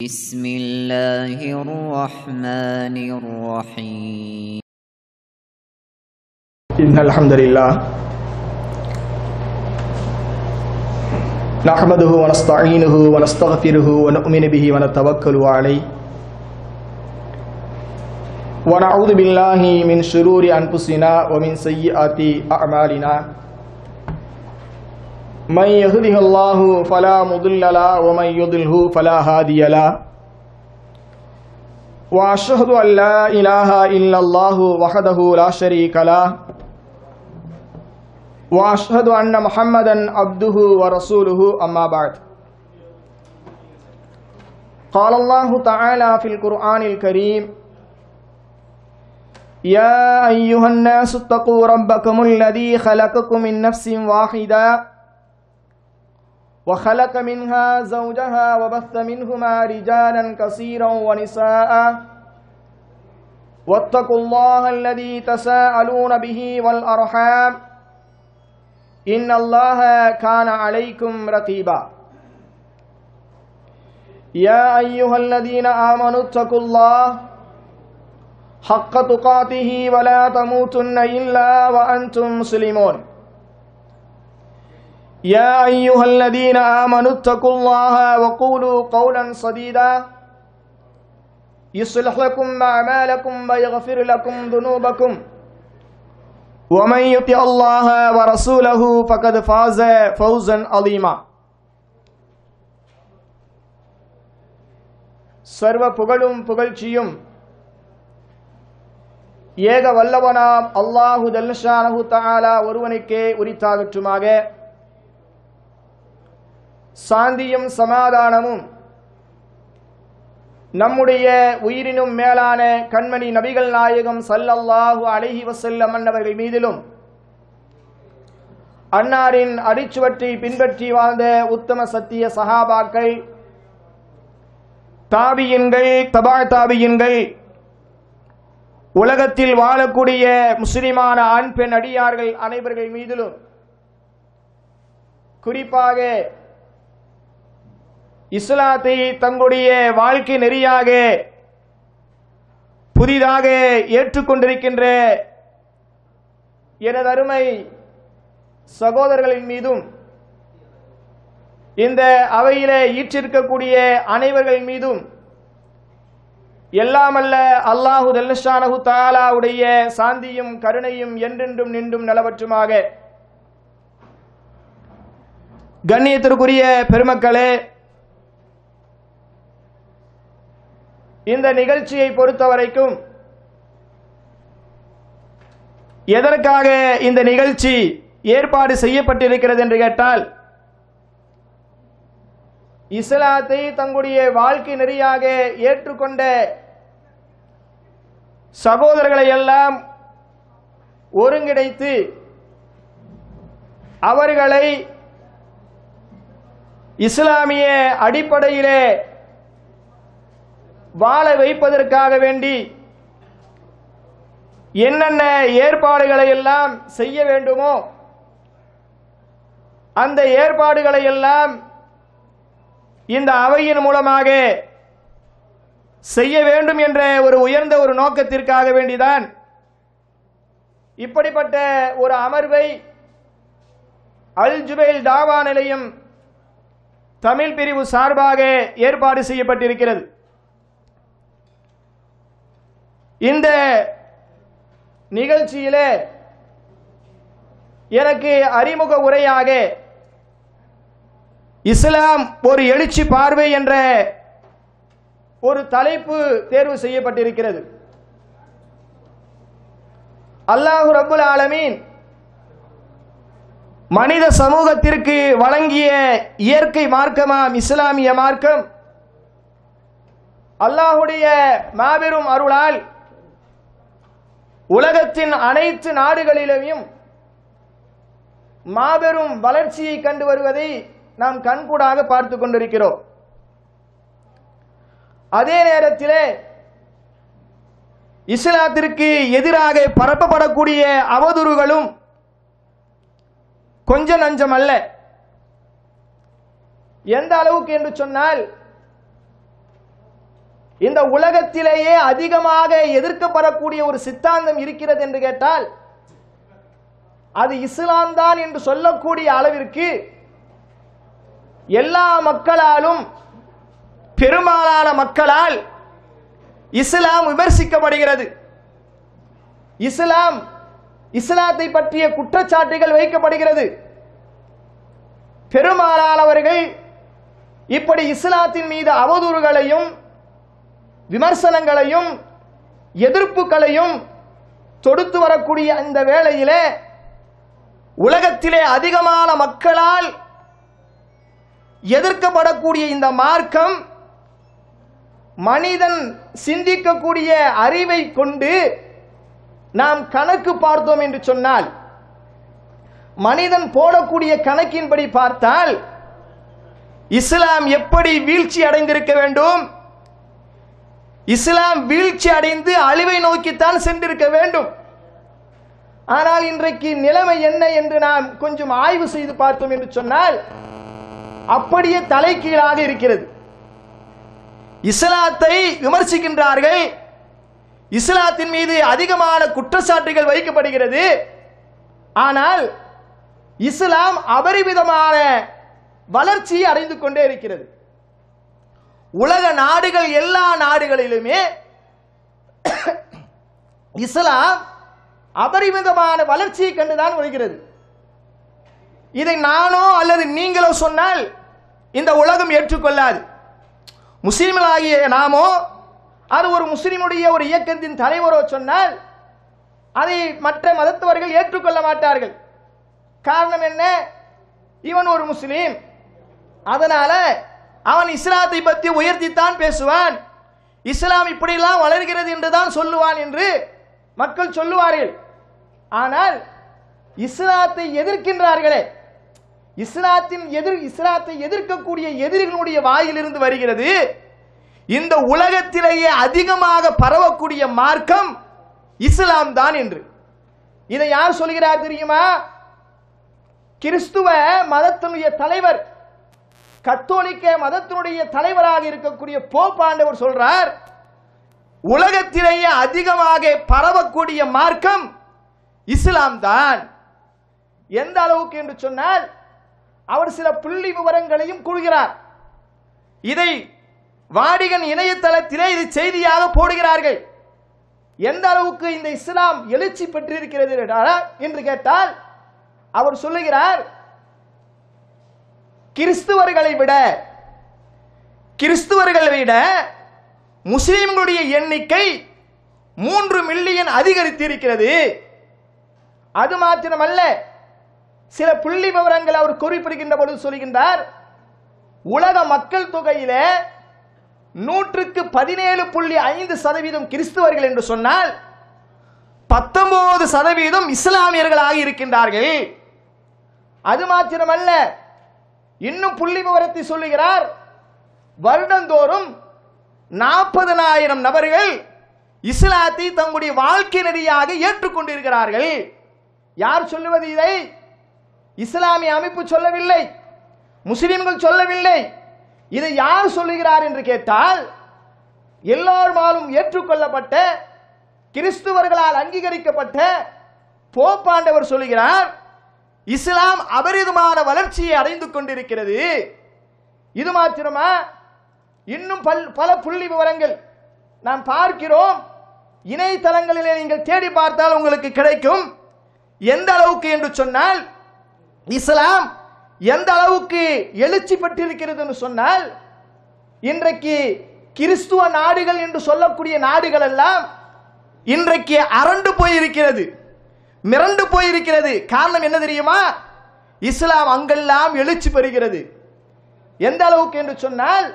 بسم الله الرحمن الرحيم إن الحمد لله نحمده ونستعينه ونستغفره ونؤمن به ونتوكل عليه ونعوذ بالله من شرور أنفسنا ومن سيئات أعمالنا من يهده الله فلا مضل له ومن يضله فلا هادي له واشهد ان لا اله الا الله وحده لا شريك له واشهد ان محمدا عبده ورسوله اما بعد قال الله تعالى في القران الكريم يا ايها الناس اتقوا ربكم الذي خلقكم من نفس واحده وخلق منها زوجها وبث منهما رجالا كثيرا ونساء واتقوا الله الذي تساءلون به والارحام ان الله كان عليكم رقيبا يا ايها الذين امنوا اتقوا الله حق تقاته ولا تموتن الا وانتم مسلمون يا أيها الذين آمنوا اتقوا الله وقولوا قولا سديدا يصلح لكم أعمالكم ويغفر لكم ذنوبكم ومن يطع الله ورسوله فقد فاز فوزا عظيما சர்வ புகழும் புகழ்ச்சியும் ஏக வல்லவனாம் அல்லாஹு தல்ஷானஹு தஆலா ஒருவனுக்கே உரித்தாகற்றுமாக சாந்தியும் சமாதானமும் நம்முடைய உயிரினும் மேலான கண்மணி நபிகள் நாயகம் சல்லல்லாஹு அலைஹி வசல்லம் அன்னவர்கள் மீதிலும் அன்னாரின் அடிச்சுவற்றை பின்பற்றி வாழ்ந்த உத்தம சத்திய சஹாபாக்கள் தாபியன்கள் தபா தாபியன்கள் உலகத்தில் வாழக்கூடிய முஸ்லிமான ஆண் பெண் அடியார்கள் அனைவர்கள் மீதிலும் குறிப்பாக இஸ்லாத்தை தங்களுடைய வாழ்க்கை நெறியாக புதிதாக ஏற்றுக்கொண்டிருக்கின்ற எனது அருமை சகோதரர்களின் மீதும் இந்த அவையிலே ஈற்றிருக்கக்கூடிய அனைவர்கள் மீதும் எல்லாமல்ல அல்லாஹு தல்லஷானஹு தாலாவுடைய சாந்தியும் கருணையும் என்றென்றும் நின்றும் நிலவற்றுமாக கண்ணியத்திற்குரிய பெருமக்களே இந்த நிகழ்ச்சியை பொறுத்த வரைக்கும் எதற்காக இந்த நிகழ்ச்சி ஏற்பாடு செய்யப்பட்டிருக்கிறது என்று கேட்டால் இஸ்லாத்தை தங்களுடைய வாழ்க்கை நெறியாக ஏற்றுக்கொண்ட சகோதரர்களை எல்லாம் ஒருங்கிணைத்து அவர்களை இஸ்லாமிய அடிப்படையிலே வாழ வைப்பதற்காக வேண்டி என்னென்ன ஏற்பாடுகளை எல்லாம் செய்ய வேண்டுமோ அந்த ஏற்பாடுகளை எல்லாம் இந்த அவையின் மூலமாக செய்ய வேண்டும் என்ற ஒரு உயர்ந்த ஒரு நோக்கத்திற்காக வேண்டிதான் இப்படிப்பட்ட ஒரு அமர்வை அல் ஜுபைல் தாவா நிலையம் தமிழ் பிரிவு சார்பாக ஏற்பாடு செய்யப்பட்டிருக்கிறது இந்த நிகழ்ச்சியிலே எனக்கு அறிமுக உரையாக இஸ்லாம் ஒரு எழுச்சி பார்வை என்ற ஒரு தலைப்பு தேர்வு செய்யப்பட்டிருக்கிறது அல்லாஹு ரபுல் ஆலமீன் மனித சமூகத்திற்கு வழங்கிய இயற்கை மார்க்கமாம் இஸ்லாமிய மார்க்கம் அல்லாஹுடைய மாபெரும் அருளால் உலகத்தின் அனைத்து நாடுகளிலும் மாபெரும் வளர்ச்சியை கண்டு வருவதை நாம் கண்கூடாக பார்த்து கொண்டிருக்கிறோம் அதே நேரத்திலே இஸ்லாத்திற்கு எதிராக பரப்பப்படக்கூடிய அவதூறுகளும் கொஞ்ச நஞ்சம் அல்ல எந்த அளவுக்கு என்று சொன்னால் இந்த உலகத்திலேயே அதிகமாக எதிர்க்கப்படக்கூடிய ஒரு சித்தாந்தம் இருக்கிறது என்று கேட்டால் அது இஸ்லாம் தான் என்று சொல்லக்கூடிய அளவிற்கு எல்லா மக்களாலும் பெரும்பாலான மக்களால் இஸ்லாம் விமர்சிக்கப்படுகிறது இஸ்லாம் இஸ்லாத்தை பற்றிய குற்றச்சாட்டுகள் வைக்கப்படுகிறது பெரும்பாலானவர்கள் இப்படி இஸ்லாத்தின் மீது அவதூறுகளையும் விமர்சனங்களையும் எதிர்ப்புகளையும் தொடுத்து வரக்கூடிய இந்த வேளையிலே உலகத்திலே அதிகமான மக்களால் எதிர்க்கப்படக்கூடிய இந்த மார்க்கம் மனிதன் சிந்திக்கக்கூடிய அறிவை கொண்டு நாம் கணக்கு பார்த்தோம் என்று சொன்னால் மனிதன் போடக்கூடிய கணக்கின்படி பார்த்தால் இஸ்லாம் எப்படி வீழ்ச்சி அடைந்திருக்க வேண்டும் இஸ்லாம் வீழ்ச்சி அடைந்து அழிவை நோக்கித்தான் சென்றிருக்க வேண்டும் ஆனால் இன்றைக்கு நிலைமை என்ன என்று நாம் கொஞ்சம் ஆய்வு செய்து பார்த்தோம் என்று சொன்னால் அப்படியே தலைகீழாக இருக்கிறது இஸ்லாத்தை விமர்சிக்கின்றார்கள் இஸ்லாத்தின் மீது அதிகமான குற்றச்சாட்டுகள் வைக்கப்படுகிறது ஆனால் இஸ்லாம் அபரிமிதமான வளர்ச்சியை அடைந்து கொண்டே இருக்கிறது உலக நாடுகள் எல்லா நாடுகளிலுமே இஸ்லாம் அபரிமிதமான வளர்ச்சியை கண்டுதான் வருகிறது இதை நானோ அல்லது நீங்களோ சொன்னால் இந்த உலகம் ஏற்றுக்கொள்ளாது முஸ்லிம்களாகிய நாமோ அது ஒரு முஸ்லிமுடைய ஒரு இயக்கத்தின் தலைவரோ சொன்னால் அதை மற்ற மதத்தவர்கள் ஏற்றுக்கொள்ள மாட்டார்கள் காரணம் என்ன இவன் ஒரு முஸ்லீம் அதனால அவன் இஸ்லாத்தை பற்றி உயர்த்தித்தான் பேசுவான் இஸ்லாம் இப்படியெல்லாம் வளர்கிறது என்று தான் சொல்லுவான் என்று மக்கள் சொல்லுவார்கள் ஆனால் இஸ்லாத்தை எதிர்க்கின்றார்களே இஸ்லாத்தின் எதிர் இஸ்லாத்தை எதிர்க்கக்கூடிய எதிரிகளுடைய வாயிலிருந்து வருகிறது இந்த உலகத்திலேயே அதிகமாக பரவக்கூடிய மார்க்கம் இஸ்லாம் தான் என்று இதை யார் சொல்கிறார் தெரியுமா கிறிஸ்துவ மதத்தினுடைய தலைவர் கத்தோலிக்க மதத்தினுடைய தலைவராக இருக்கக்கூடிய போப்பாண்டவர் சொல்றார் உலகத்திலேயே அதிகமாக பரவக்கூடிய மார்க்கம் இஸ்லாம் தான் எந்த அளவுக்கு என்று சொன்னால் அவர் சில புள்ளி விவரங்களையும் கூறுகிறார் இதை வாடிகன் இணையதளத்திலே இது செய்தியாக போடுகிறார்கள் எந்த அளவுக்கு இந்த இஸ்லாம் எழுச்சி பெற்றிருக்கிறது என்றால் என்று கேட்டால் அவர் சொல்லுகிறார் கிறிஸ்துவர்களை விட கிறிஸ்துவர்களை விட முஸ்லிம்களுடைய எண்ணிக்கை மூன்று மில்லியன் அதிகரித்திருக்கிறது அது மாத்திரமல்ல சில புள்ளி விவரங்கள் அவர் குறிப்பிடுகின்ற பொழுது சொல்கின்றார் உலக மக்கள் தொகையில நூற்றுக்கு பதினேழு புள்ளி ஐந்து சதவீதம் கிறிஸ்துவர்கள் என்று சொன்னால் பத்தொன்பது சதவீதம் இஸ்லாமியர்களாக இருக்கின்றார்கள் அது மாத்திரமல்ல இன்னும் புள்ளி விவரத்தை சொல்லுகிறார் வருடந்தோறும் நாற்பதனாயிரம் நபர்கள் இஸ்லாத்தை தங்களுடைய வாழ்க்கை நெறியாக ஏற்றுக்கொண்டிருக்கிறார்கள் யார் சொல்லுவது இதை இஸ்லாமிய அமைப்பு சொல்லவில்லை முஸ்லிம்கள் சொல்லவில்லை இதை யார் சொல்லுகிறார் என்று கேட்டால் எல்லோருமாலும் ஏற்றுக்கொள்ளப்பட்ட கிறிஸ்துவர்களால் அங்கீகரிக்கப்பட்ட போப்பாண்டவர் சொல்லுகிறார் இஸ்லாம் அபரிதமான வளர்ச்சியை அடைந்து கொண்டிருக்கிறது இது மாத்திரமா இன்னும் பல் பல புள்ளி விவரங்கள் நாம் பார்க்கிறோம் இணையதளங்களிலே நீங்கள் தேடி பார்த்தால் உங்களுக்கு கிடைக்கும் எந்த அளவுக்கு என்று சொன்னால் இஸ்லாம் எந்த அளவுக்கு எழுச்சி பெற்றிருக்கிறது என்று சொன்னால் இன்றைக்கு கிறிஸ்துவ நாடுகள் என்று சொல்லக்கூடிய நாடுகள் எல்லாம் இன்றைக்கு அரண்டு போயிருக்கிறது மிரண்டு போயிருக்கிறது காரணம் என்ன தெரியுமா இஸ்லாம் அங்கெல்லாம் எழுச்சி பெறுகிறது எந்த அளவுக்கு என்று சொன்னால்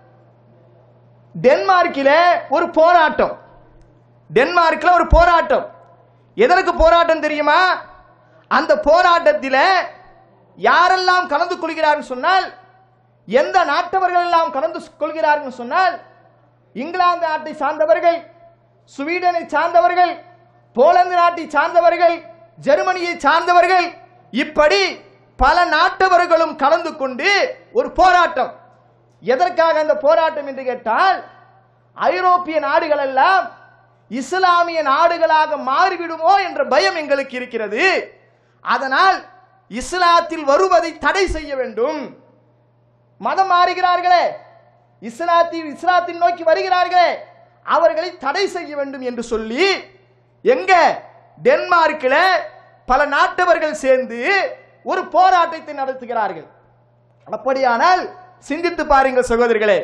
டென்மார்க்கில் ஒரு போராட்டம் டென்மார்க்கில் ஒரு போராட்டம் எதற்கு போராட்டம் தெரியுமா அந்த போராட்டத்தில் யாரெல்லாம் கலந்து கொள்கிறார்கள் சொன்னால் எந்த நாட்டவர்கள் எல்லாம் கலந்து கொள்கிறார்கள் சொன்னால் இங்கிலாந்து நாட்டை சார்ந்தவர்கள் ஸ்வீடனை சார்ந்தவர்கள் போலந்து நாட்டை சார்ந்தவர்கள் ஜெர்மனியை சார்ந்தவர்கள் இப்படி பல நாட்டவர்களும் கலந்து கொண்டு ஒரு போராட்டம் எதற்காக அந்த போராட்டம் என்று கேட்டால் ஐரோப்பிய நாடுகள் எல்லாம் இஸ்லாமிய நாடுகளாக மாறிவிடுமோ என்ற பயம் எங்களுக்கு இருக்கிறது அதனால் இஸ்லாத்தில் வருவதை தடை செய்ய வேண்டும் மதம் மாறுகிறார்களே இஸ்லாத்தில் இஸ்லாத்தின் நோக்கி வருகிறார்களே அவர்களை தடை செய்ய வேண்டும் என்று சொல்லி எங்க டென்மார்க்கில் பல நாட்டவர்கள் சேர்ந்து ஒரு போராட்டத்தை நடத்துகிறார்கள் அப்படியானால் சிந்தித்து பாருங்கள் சகோதரிகளே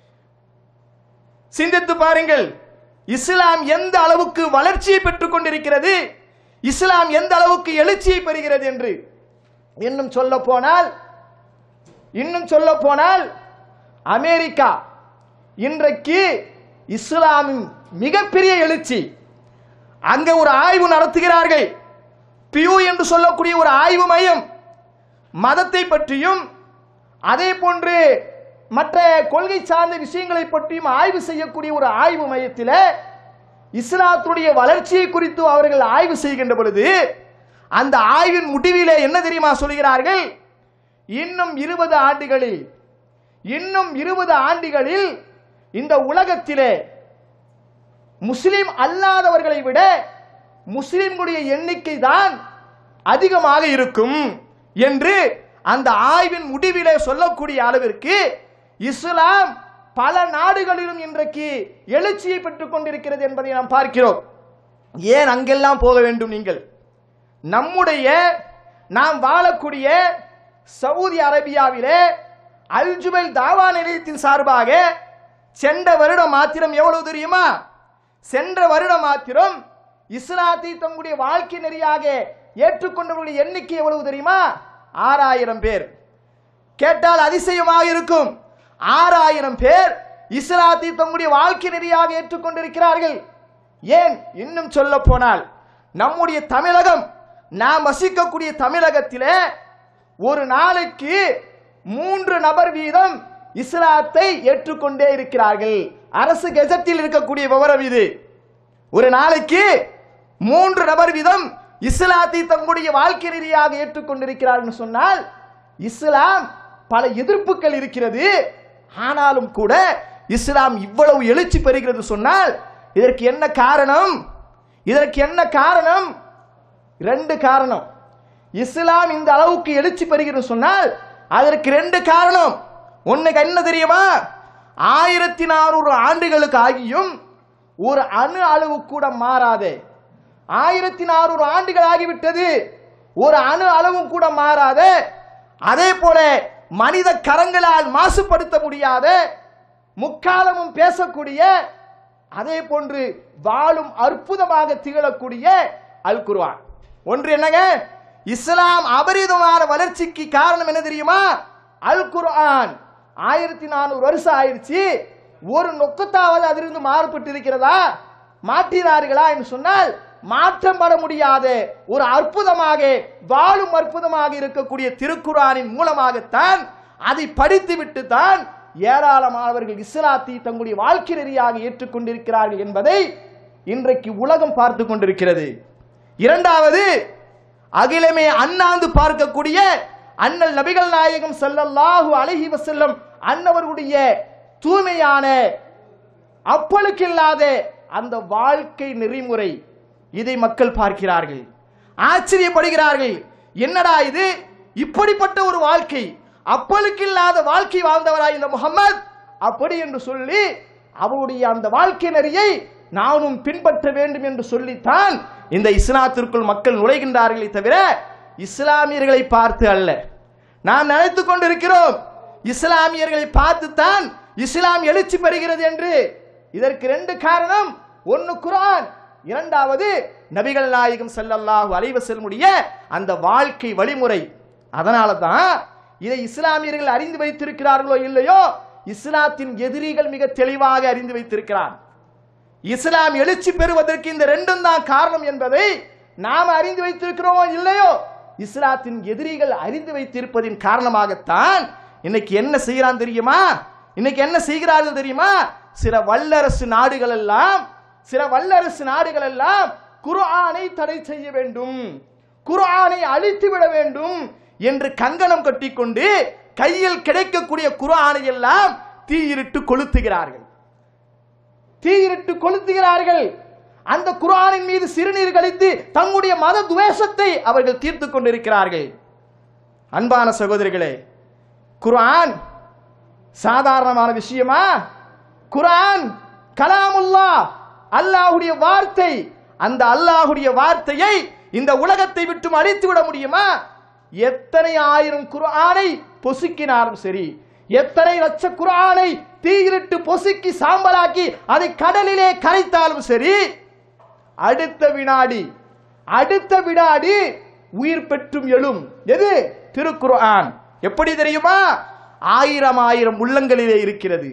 சிந்தித்து பாருங்கள் இஸ்லாம் எந்த அளவுக்கு வளர்ச்சியை பெற்றுக் கொண்டிருக்கிறது இஸ்லாம் எந்த அளவுக்கு எழுச்சியை பெறுகிறது என்று இன்னும் சொல்ல போனால் இன்னும் சொல்ல போனால் அமெரிக்கா இன்றைக்கு இஸ்லாமின் மிகப்பெரிய எழுச்சி அங்க ஒரு ஆய்வு நடத்துகிறார்கள் பியூ என்று சொல்லக்கூடிய ஒரு ஆய்வு மையம் மதத்தை பற்றியும் அதே போன்று மற்ற கொள்கை சார்ந்த விஷயங்களை பற்றியும் ஆய்வு செய்யக்கூடிய ஒரு ஆய்வு மையத்தில் இஸ்லாத்துடைய வளர்ச்சியை குறித்து அவர்கள் ஆய்வு செய்கின்ற பொழுது அந்த ஆய்வின் முடிவிலே என்ன தெரியுமா சொல்கிறார்கள் இன்னும் இருபது ஆண்டுகளில் இன்னும் இருபது ஆண்டுகளில் இந்த உலகத்திலே முஸ்லிம் அல்லாதவர்களை விட முஸ்லிம்களுடைய எண்ணிக்கை தான் அதிகமாக இருக்கும் என்று அந்த ஆய்வின் முடிவிலே சொல்லக்கூடிய அளவிற்கு இஸ்லாம் பல நாடுகளிலும் இன்றைக்கு எழுச்சியை பெற்றுக் கொண்டிருக்கிறது என்பதை நாம் பார்க்கிறோம் ஏன் அங்கெல்லாம் போக வேண்டும் நீங்கள் நம்முடைய நாம் வாழக்கூடிய சவுதி அரேபியாவிலே அல்ஜுபைல் தாவா நிலையத்தின் சார்பாக சென்ற வருடம் மாத்திரம் எவ்வளவு தெரியுமா சென்ற வருடம் மாத்திரம் இஸ்லாத்தை தங்களுடைய வாழ்க்கை நெறியாக ஏற்றுக்கொண்டவர்களுடைய எண்ணிக்கை எவ்வளவு தெரியுமா ஆறாயிரம் பேர் கேட்டால் அதிசயமாக இருக்கும் ஆறாயிரம் பேர் இஸ்லாத்தை தங்களுடைய வாழ்க்கை நெறியாக ஏற்றுக்கொண்டிருக்கிறார்கள் ஏன் இன்னும் சொல்ல போனால் நம்முடைய தமிழகம் நாம் வசிக்கக்கூடிய தமிழகத்திலே ஒரு நாளைக்கு மூன்று நபர் வீதம் இஸ்லாத்தை ஏற்றுக்கொண்டே இருக்கிறார்கள் அரசு கெசட்டில் இருக்கக்கூடிய விவரம் இது ஒரு நாளைக்கு மூன்று நபர் வீதம் இஸ்லாத்தை தங்களுடைய வாழ்க்கை நெறியாக ஏற்றுக்கொண்டிருக்கிறார்கள் சொன்னால் இஸ்லாம் பல எதிர்ப்புகள் இருக்கிறது ஆனாலும் கூட இஸ்லாம் இவ்வளவு எழுச்சி பெறுகிறது சொன்னால் இதற்கு என்ன காரணம் இதற்கு என்ன காரணம் ரெண்டு காரணம் இஸ்லாம் இந்த அளவுக்கு எழுச்சி பெறுகிறது சொன்னால் அதற்கு ரெண்டு காரணம் ஒண்ணுக்கு என்ன தெரியுமா ஆயிரத்தி நானூறு ஆண்டுகளுக்கு ஆகியும் ஒரு அணு அளவு கூட மாறாதே ஆயிரத்தி நானூறு ஆண்டுகள் ஆகிவிட்டது ஒரு அணு அளவும் கூட மாறாத அதே போல மனித கரங்களால் மாசுபடுத்த முடியாத முக்காலமும் பேசக்கூடிய அதே போன்று வாழும் அற்புதமாக திகழக்கூடிய அல் குர்ஆன் ஒன்று என்னங்க இஸ்லாம் அபரிதமான வளர்ச்சிக்கு காரணம் என்ன தெரியுமா அல் குர்ஆன் ஆயிரத்தி நானூறு வருஷம் ஆயிடுச்சு ஒரு நொக்கத்தாவது அதிலிருந்து மாறுபட்டு இருக்கிறதா மாற்றினார்களா என்று சொன்னால் மாற்றம் பட முடியாத ஒரு அற்புதமாக வாழும் அற்புதமாக இருக்கக்கூடிய திருக்குறானின் மூலமாகத்தான் அதை படித்துவிட்டு தான் ஏராளமானவர்கள் இஸ்லாத்தை தங்களுடைய வாழ்க்கை நெறியாக ஏற்றுக்கொண்டிருக்கிறார்கள் என்பதை இன்றைக்கு உலகம் பார்த்து கொண்டிருக்கிறது இரண்டாவது அகிலமே அண்ணாந்து பார்க்கக்கூடிய அண்ணல் நபிகள் நாயகம் ஸல்லல்லாஹு அலைஹி வஸல்லம் அன்னவர்களுடைய தூய்மையான அப்பளுக்கில்லாத அந்த வாழ்க்கை நெறிமுறை இதை மக்கள் பார்க்கிறார்கள் ஆச்சரியப்படுகிறார்கள் என்னடா இது இப்படிப்பட்ட ஒரு வாழ்க்கை அப்பளுக்கில்லாத வாழ்க்கை வாழ்ந்தவராய் இந்த முகம்மது அப்படி என்று சொல்லி அவருடைய அந்த வாழ்க்கை நெறியை நானும் பின்பற்ற வேண்டும் என்று சொல்லித்தான் இந்த இஸ்லாத்திற்குள் மக்கள் நுழைகின்றார்களே தவிர இஸ்லாமியர்களை பார்த்து அல்ல நாம் நினைத்துக் கொண்டிருக்கிறோம் இஸ்லாமியர்களை பார்த்துத்தான் இஸ்லாம் எழுச்சி பெறுகிறது என்று இதற்கு ரெண்டு காரணம் ஒன்னு குர்ஆன் இரண்டாவது நபிகள் நாயகம் ஸல்லல்லாஹு அலைஹி வஸல்லமுடைய அந்த வாழ்க்கை வழிமுறை அதனால தான் இதை இஸ்லாமியர்கள் அறிந்து வைத்திருக்கிறார்களோ இல்லையோ இஸ்லாத்தின் எதிரிகள் மிக தெளிவாக அறிந்து வைத்திருக்கிறார் இஸ்லாம் எழுச்சி பெறுவதற்கு இந்த ரெண்டும் தான் காரணம் என்பதை நாம் அறிந்து வைத்திருக்கிறோமோ இல்லையோ இஸ்லாத்தின் எதிரிகள் அறிந்து வைத்திருப்பதின் காரணமாகத்தான் இன்னைக்கு என்ன செய்யறான் தெரியுமா இன்னைக்கு என்ன செய்கிறார்கள் தெரியுமா சில வல்லரசு நாடுகள் எல்லாம் சில வல்லரசு நாடுகள் எல்லாம் குர்ஆனை தடை செய்ய வேண்டும் குர்ஆனை அழித்து விட வேண்டும் என்று கங்கணம் கட்டிக்கொண்டு கையில் கிடைக்கக்கூடிய குர்ஆனை எல்லாம் தீயிலிட்டு கொளுத்துகிறார்கள் தீயிட்டு கொளுத்துகிறார்கள் அந்த குர்ஆனின் மீது சிறுநீர் கழித்து தங்களுடைய மத துவேஷத்தை அவர்கள் தீர்த்து கொண்டிருக்கிறார்கள் அன்பான சகோதரிகளே குர்ஆன் சாதாரணமான விஷயமா குர்ஆன் கலாமுல்லா அல்லாஹ்வுடைய வார்த்தை அந்த அல்லாஹ்வுடைய வார்த்தையை இந்த உலகத்தை விட்டு அழித்து விட முடியுமா எத்தனை ஆயிரம் குர்ஆனை பொசுக்கினாலும் சரி எத்தனை லட்ச குர்ஆனை தீயிலிட்டு பொசுக்கி சாம்பலாக்கி அதை கடலிலே கரைத்தாலும் சரி அடுத்த வினாடி அடுத்த வினாடி உயிர் பெற்றும் எழும் எது திருக்குர்ஆன் எப்படி தெரியுமா ஆயிரம் ஆயிரம் உள்ளங்களிலே இருக்கிறது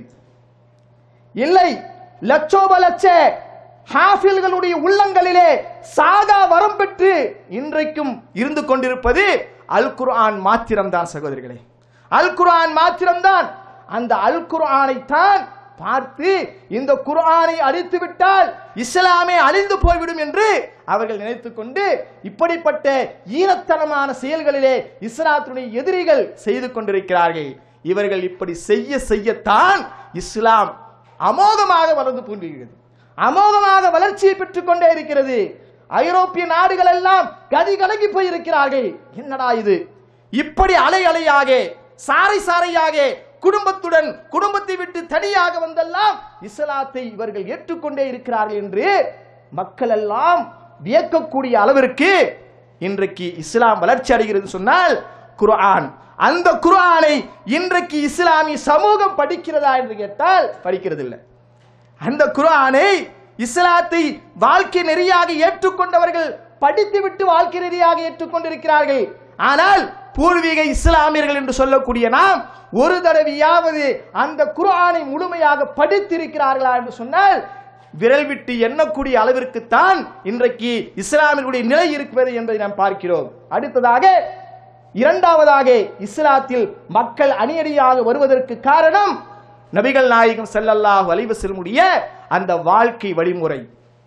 இல்லை லட்சோப லட்ச ஹாஃபில்களுடைய உள்ளங்களிலே சாகா வரம் பெற்று இன்றைக்கும் இருந்து கொண்டிருப்பது அல் குர்ஆன் மாத்திரம்தான் சகோதரிகளே அல் குர்ஆன் மாத்திரம்தான் அந்த அல் குர்ஆனை தான் பார்த்து இந்த குர்ஆனை அழித்து விட்டால் இஸ்லாமே அழிந்து போய்விடும் என்று அவர்கள் நினைத்துக் கொண்டு இப்படிப்பட்ட ஈனத்தனமான செயல்களிலே இஸ்லாத்தினுடைய எதிரிகள் செய்து கொண்டிருக்கிறார்கள் இவர்கள் இப்படி செய்ய செய்யத்தான் இஸ்லாம் அமோகமாக வளர்ந்து தோன்றுகிறது அமோகமாக வளர்ச்சியை பெற்றுக் கொண்டே இருக்கிறது ஐரோப்பிய நாடுகள் எல்லாம் கதி கலங்கி போயிருக்கிறார்கள் என்னடா இது இப்படி அலை அலையாக சாறை சாறையாக குடும்பத்துடன் குடும்பத்தை விட்டு தனியாக வந்தெல்லாம் இஸ்லாத்தை இவர்கள் ஏற்றுக்கொண்டே இருக்கிறார்கள் என்று மக்கள் எல்லாம் வியக்கக்கூடிய அளவிற்கு இன்றைக்கு இஸ்லாம் வளர்ச்சி அடைகிறது சொன்னால் குர்ஆன் அந்த குர்ஆனை இன்றைக்கு இஸ்லாமிய சமூகம் படிக்கிறதா என்று கேட்டால் படிக்கிறது இல்லை அந்த குர்ஆனை இஸ்லாத்தை வாழ்க்கை நெறியாக ஏற்றுக்கொண்டவர்கள் படித்துவிட்டு வாழ்க்கை நெறியாக ஏற்றுக்கொண்டிருக்கிறார்கள் ஆனால் பூர்வீக இஸ்லாமியர்கள் என்று சொல்லக்கூடிய நாம் ஒரு தடவையாவது அந்த குர்ஆனை முழுமையாக படித்திருக்கிறார்களா என்று சொன்னால் விரல் விட்டு எண்ணக்கூடிய அளவிற்குத்தான் இன்றைக்கு இஸ்லாமியர்களுடைய நிலை இருக்கிறது என்பதை நாம் பார்க்கிறோம் அடுத்ததாக இரண்டாவதாக இஸ்லாத்தில் மக்கள் அணியடியாக வருவதற்கு காரணம் நபிகள் நாயகம் ஸல்லல்லாஹு அலைஹி வஸல்லமுடைய அந்த வாழ்க்கை வழிமுறை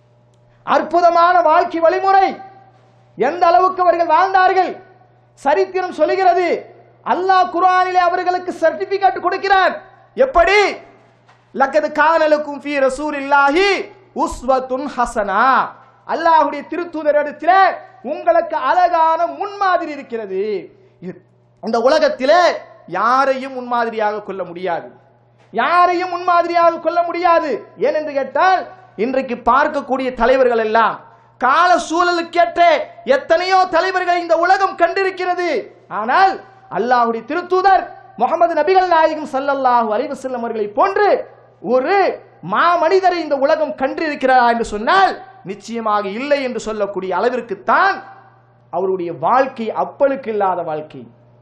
அற்புதமான வாழ்க்கை வழிமுறை எந்த அளவுக்கு அவர்கள் வாழ்ந்தார்கள் சரித்திரம் சொல்லுகிறது அல்லாஹ் குர்ஆனிலே அவர்களுக்கு சர்டிபிகேட் கொடுக்கிறார் எப்படி லக்கது கானலுக்கும் ஃபீ ரசூலில்லாஹி உஸ்வத்துன் ஹசனா அல்லாஹ்வுடைய திருத்தூதரிடத்திலே உங்களுக்கு அழகான முன்மாதிரி இருக்கிறது இது- இந்த உலகத்திலே யாரையும் முன்மாதிரியாக கொள்ள முடியாது யாரையும் முன்மாதிரியாக கொள்ள முடியாது ஏனென்று கேட்டால் இன்றைக்கு பார்க்கக்கூடிய தலைவர்கள் எல்லாம் கால சூழலுக்கேற்ற எத்தனையோ தலைவர்களை இந்த உலகம் கண்டிருக்கிறது ஆனால் அல்லாஹ்வுடைய திருத்தூதர் முகமது நபிகள் நாயகம் ஸல்லல்லாஹு அலைஹி வஸல்லம் அவர்களை போன்று ஒரு மாமனிதரை இந்த உலகம் கண்டிருக்கிறாரா என்று சொன்னால் நிச்சயமாக இல்லை என்று சொல்லக்கூடிய அளவிற்குத்தான் அவருடைய வாழ்க்கை அப்பளுக்கு இல்லாத வாழ்க்கை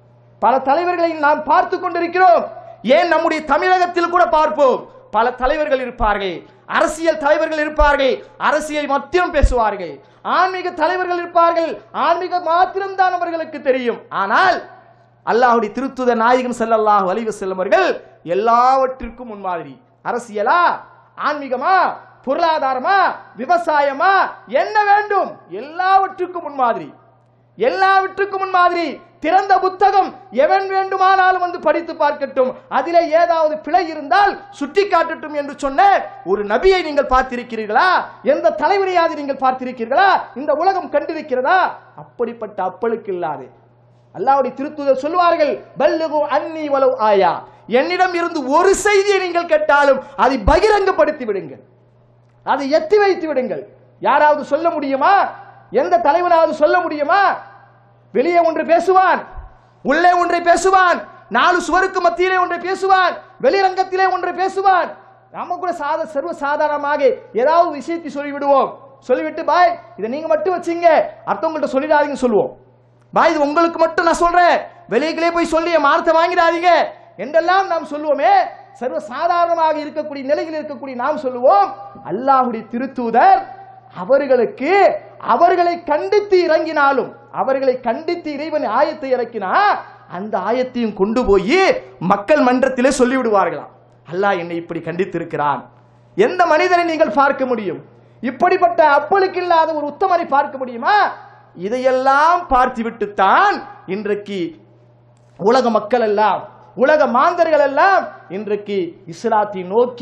பல தலைவர்களை நாம் பார்த்து கொண்டிருக்கிறோம் ஏன் நம்முடைய தமிழகத்தில் கூட பார்ப்போம் பல தலைவர்கள் இருப்பார்கள் அரசியல் தலைவர்கள் இருப்பார்கள் அரசியல் மத்தியம் பேசுவார்கள் ஆன்மீக தலைவர்கள் இருப்பார்கள் ஆன்மீக மாத்திரம்தான் அவர்களுக்கு தெரியும் ஆனால் அல்லாஹ்வுடைய திருத்துத நாயகம் ஸல்லல்லாஹு அலைஹி வஸல்லம் அவர்கள் எல்லாவற்றிற்கும் முன்மாதிரி அரசியலா ஆன்மீகமா பொருளாதாரமா விவசாயமா என்ன வேண்டும் எல்லாவற்றுக்கும் முன்மாதிரி எல்லாவற்றுக்கும் முன்மாதிரி திறந்த புத்தகம் எவன் வேண்டுமானாலும் வந்து படித்து பார்க்கட்டும் அதிலே ஏதாவது பிழை இருந்தால் சுட்டி காட்டட்டும் என்று சொன்ன ஒரு நபியை நீங்கள் பார்த்திருக்கிறீர்களா எந்த தலைவரையாவது நீங்கள் பார்த்திருக்கிறீர்களா இந்த உலகம் கண்டிருக்கிறதா அப்படிப்பட்ட அப்பளுக்கு இல்லாது அல்லாஹ்வுடைய திருத்துதர் சொல்வார்கள் பல்லுகு அன்னி வலவு ஆயா என்னிடம் இருந்து ஒரு செய்தியை நீங்கள் கேட்டாலும் அதை பகிரங்கப்படுத்தி விடுங்கள் அதை எத்தி வைத்து விடுங்கள் யாராவது சொல்ல முடியுமா எந்த தலைவனாவது சொல்ல முடியுமா வெளியே ஒன்று பேசுவான் உள்ளே ஒன்றை பேசுவான் நாலு சுவருக்கு மத்தியிலே ஒன்றை பேசுவான் வெளிரங்கத்திலே ஒன்றை பேசுவான் நம்ம கூட சாத சர்வ சாதாரணமாக ஏதாவது விஷயத்தை சொல்லிவிடுவோம் சொல்லிவிட்டு பாய் இதை நீங்க மட்டும் வச்சீங்க அடுத்தவங்கள்ட்ட சொல்லிடாதீங்கன்னு சொல்லுவோம் பாய் இது உங்களுக்கு மட்டும் நான் சொல்றேன் வெளியே போய் சொல்லி என் மானத்தை வாங்கிடாதீங்க என்றெல்லாம் நாம் சொல்லுவோமே சர்வ சாதாரணமாக இருக்கக்கூடிய நிலையில் இருக்கக்கூடிய நாம் சொல்லுவோம் அல்லாஹ்வுடைய திருத்தூதர் அவர்களுக்கு அவர்களை கண்டித்து இறங்கினாலும் அவர்களை கண்டித்து இறைவன் ஆயத்தை இறக்கினா அந்த ஆயத்தையும் கொண்டு போய் மக்கள் மன்றத்திலே சொல்லிவிடுவார்களாம் அல்லாஹ் என்னை இப்படி கண்டித்திருக்கிறான் எந்த மனிதனை நீங்கள் பார்க்க முடியும் இப்படிப்பட்ட அப்பளுக்கு இல்லாத ஒரு உத்தமனை பார்க்க முடியுமா இதையெல்லாம் பார்த்துவிட்டுத்தான் இன்றைக்கு உலக மக்கள் எல்லாம் உலக மாந்தர்கள் எல்லாம் இன்றைக்கு இஸ்லாத்தை நோக்கி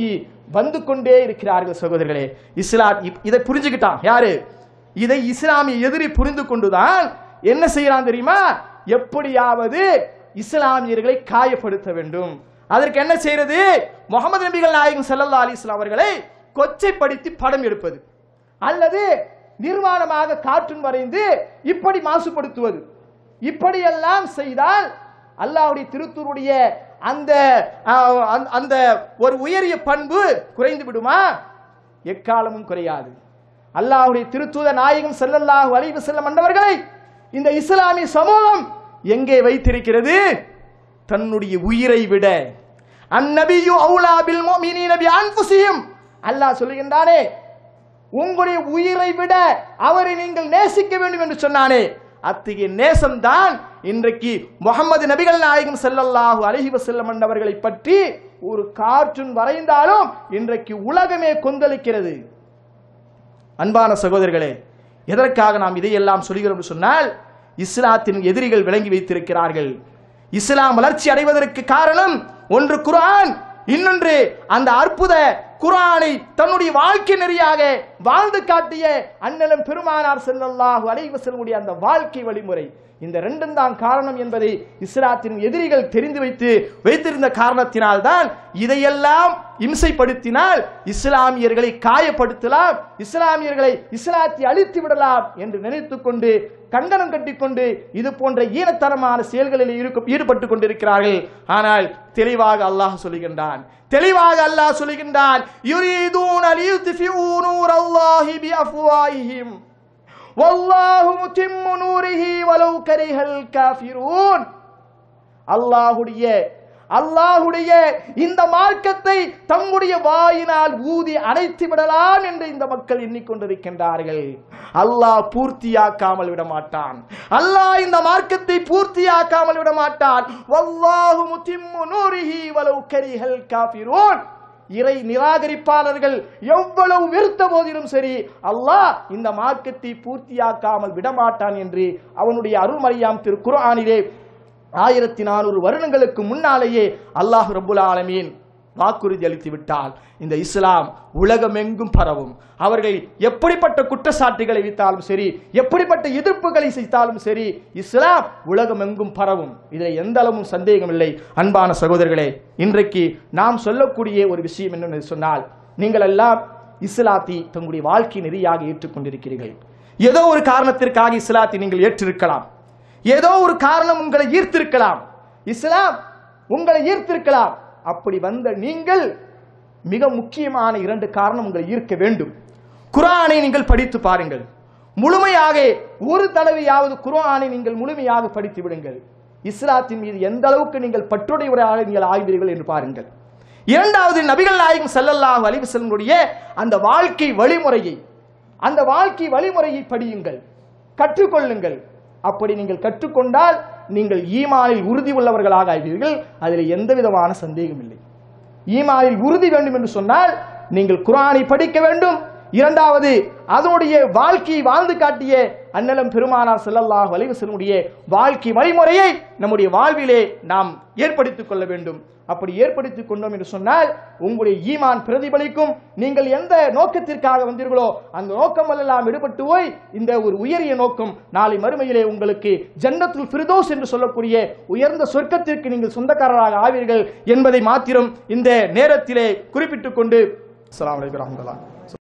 வந்து கொண்டே இருக்கிறார்கள் சகோதரர்களே இஸ்லாம் இப்- இதை புரிஞ்சுக்கிட்டான் யாரு இதை இஸ்லாமிய எதிரி புரிந்து கொண்டுதான் என்ன செய்யறான் தெரியுமா எப்படியாவது இஸ்லாமியர்களை காயப்படுத்த வேண்டும் அதற்கு என்ன செய்யறது முகமது நபிகள் நாயகம் ஸல்லல்லாஹு அலைஹி வஸல்லம் அவர்களை கொச்சைப்படுத்தி படம் எடுப்பது அல்லது நிர்வாணமாக கார்ட்டூன் வரைந்து இப்படி மாசுபடுத்துவது இப்படியெல்லாம் செய்தால் அல்லாஹ்வுடைய திருத்தூருடைய அந்த அஹ், அந்த- அந்த ஒரு உயரிய பண்பு குறைந்து விடுமா எக்காலமும் குறையாது அல்லாஹ்வுடைய திருத்தூத நாயகம் ஸல்லல்லாஹு அலைஹி வஸல்லம் மன்னவர்களை இந்த இஸ்லாமிய சமூகம் எங்கே வைத்திருக்கிறது தன்னுடைய உயிரை விட அந்நபியு அவுலா பில் முஃமினீன பி அன்ஃபுஸிஹிம் அல்லாஹ் சொல்லுகின்றானே உங்களுடைய உயிரை விட அவரை நீங்கள் நேசிக்க வேண்டும் என்று சொன்னானே அத்தகைய நேசம்தான் இன்றைக்கு முகமது நபிகள் நாயகம் ஸல்லல்லாஹு அலைஹி வஸல்லம் அவர்களை பற்றி ஒரு கார்ட்டூன் வரைந்தாலும் இன்றைக்கு உலகமே கொந்தளிக்கிறது அன்பான சகோதரர்களே எதற்காக நாம் இதையெல்லாம் சொல்கிறோம் என்று சொன்னால் இஸ்லாத்தின் எதிரிகள் விளங்கி வைத்திருக்கிறார்கள் இஸ்லாம் வளர்ச்சி அடைவதற்கு காரணம் ஒன்று குர்ஆன் இன்னொன்று அந்த அற்புத குர்ஆனை தன்னுடைய வாழ்க்கை நெறியாக வாழ்ந்து காட்டிய அண்ணலம் பெருமானார் ஸல்லல்லாஹு அலைஹி வஸல்லமுடைய அந்த வாழ்க்கை வழிமுறை இந்த ரெண்டும் தான் காரணம் என்பதை இஸ்லாத்தின் எதிரிகள் தெரிந்து வைத்து வைத்திருந்த காரணத்தினால் தான் இதையெல்லாம் இம்சைப்படுத்தினால் இஸ்லாமியர்களை காயப்படுத்தலாம் இஸ்லாமியர்களை இஸ்லாத்தை அழித்து விடலாம் என்று நினைத்துக் கொண்டு கங்கணம் கட்டிக்கொண்டு இது போன்ற ஈனத்தனமான செயல்களில் இருக்கும் ஈடுபட்டு கொண்டிருக்கிறார்கள் ஆனால் தெளிவாக அல்லாஹ் சொல்லுகின்றான் தெளிவாக அல்லாஹ் சொல்லுகின்றான் யுரீதூன லியுத்ஃபிஊ நூரல்லாஹி பிஅஃப்வாஹிஹிம் வல்லாஹு முத்திம்மு நூரிஹி வலவ் கரிஹல் காஃபிரூன் அல்லாஹுடைய அல்லாஹுடைய இந்த மார்க்கத்தை தம்முடைய வாயினால் ஊதி அணைத்து விடலாம் என்று இந்த மக்கள் எண்ணிக்கொண்டிருக்கின்றார்கள் அல்லாஹ் பூர்த்தியாக்காமல் விட மாட்டான் அல்லாஹ் இந்த மார்க்கத்தை பூர்த்தியாக்காமல் விட மாட்டான் வல்லாஹு முத்திம்மு நூரிஹி வலவ் கரிஹல் காஃபிரூன் இறை நிராகரிப்பாளர்கள் எவ்வளவு வெறுத்த போதிலும் சரி அல்லாஹ் இந்த மார்க்கத்தை பூர்த்தியாக்காமல் விடமாட்டான் என்று அவனுடைய அருள்மறையாம் திரு குர்ஆனிலே ஆயிரத்தி நானூறு வருடங்களுக்கு முன்னாலேயே அல்லாஹ் ரப்புல் ஆலமீன் வாக்குறுதி அளித்து விட்டால் இந்த இஸ்லாம் உலகமெங்கும் பரவும் அவர்கள் எப்படிப்பட்ட குற்றச்சாட்டுகளை வைத்தாலும் சரி எப்படிப்பட்ட எதிர்ப்புகளை செய்தாலும் சரி இஸ்லாம் உலகமெங்கும் பரவும் இதில் எந்த அளவும் சந்தேகம் இல்லை அன்பான சகோதரர்களே இன்றைக்கு நாம் சொல்லக்கூடிய ஒரு விஷயம் என்னன்னு சொன்னால் நீங்கள் எல்லாம் இஸ்லாத்தை தங்களுடைய வாழ்க்கை நெறியாக ஏற்றுக்கொண்டிருக்கிறீர்கள் ஏதோ ஒரு காரணத்திற்காக இஸ்லாத்தை நீங்கள் ஏற்றிருக்கலாம் ஏதோ ஒரு காரணம் உங்களை ஈர்த்திருக்கலாம் இஸ்லாம் உங்களை ஈர்த்திருக்கலாம் அப்படி வந்த நீங்கள் மிக முக்கியமான இரண்டு காரணம் உங்களை ஈர்க்க வேண்டும் குர்ஆனை நீங்கள் படித்து பாருங்கள் முழுமையாக ஒரு தடவையாவது குர்ஆனை நீங்கள் முழுமையாக படித்து விடுங்கள் இஸ்லாத்தின் மீது எந்த அளவுக்கு நீங்கள் பற்றுடையவராக நீங்கள் ஆய்வீர்கள் என்று பாருங்கள் இரண்டாவது நபிகள் நாயகம் ஸல்லல்லாஹு அலைஹி வஸல்லமுடைய அந்த வாழ்க்கை வழிமுறையை அந்த வாழ்க்கை வழிமுறையை படியுங்கள் கற்றுக்கொள்ளுங்கள் அப்படி நீங்கள் கற்றுக்கொண்டால் நீங்கள் ஈமானில் உறுதி உள்ளவர்களாக ஆவீர்கள் அதில் எந்த விதமான சந்தேகம் இல்லை ஈமானில் உறுதி வேண்டும் என்று சொன்னால் நீங்கள் குர்ஆனை படிக்க வேண்டும் இரண்டாவது அதனுடைய வாழ்க்கையை வாழ்ந்து காட்டிய அன்னலம் பெருமானார் ஸல்லல்லாஹு அலைஹி வஸல்லமுடைய வாழ்க்கை வழிமுறையை நம்முடைய வாழ்விலே நாம் ஏற்படுத்திக் கொள்ள வேண்டும் அப்படி ஏற்படுத்திக் கொண்டோம் என்று சொன்னால் உங்களுடைய ஈமான் பிரதிபலிக்கும் நீங்கள் எந்த நோக்கத்திற்காக வந்தீர்களோ அந்த நோக்கமெல்லாம் விடுபட்டு போய் இந்த ஒரு உயரிய நோக்கம் நாளை மறுமையிலே உங்களுக்கு ஜன்னத்துல் ஃபிர்தௌஸ் என்று சொல்லக்கூடிய உயர்ந்த சொர்க்கத்திற்கு நீங்கள் சொந்தக்காரராக ஆவீர்கள் என்பதை மாத்திரம் இந்த நேரத்திலே குறிப்பிட்டுக் கொண்டு அஸ்ஸலாமு அலைக்கும் வரஹ்மத்துல்லாஹ்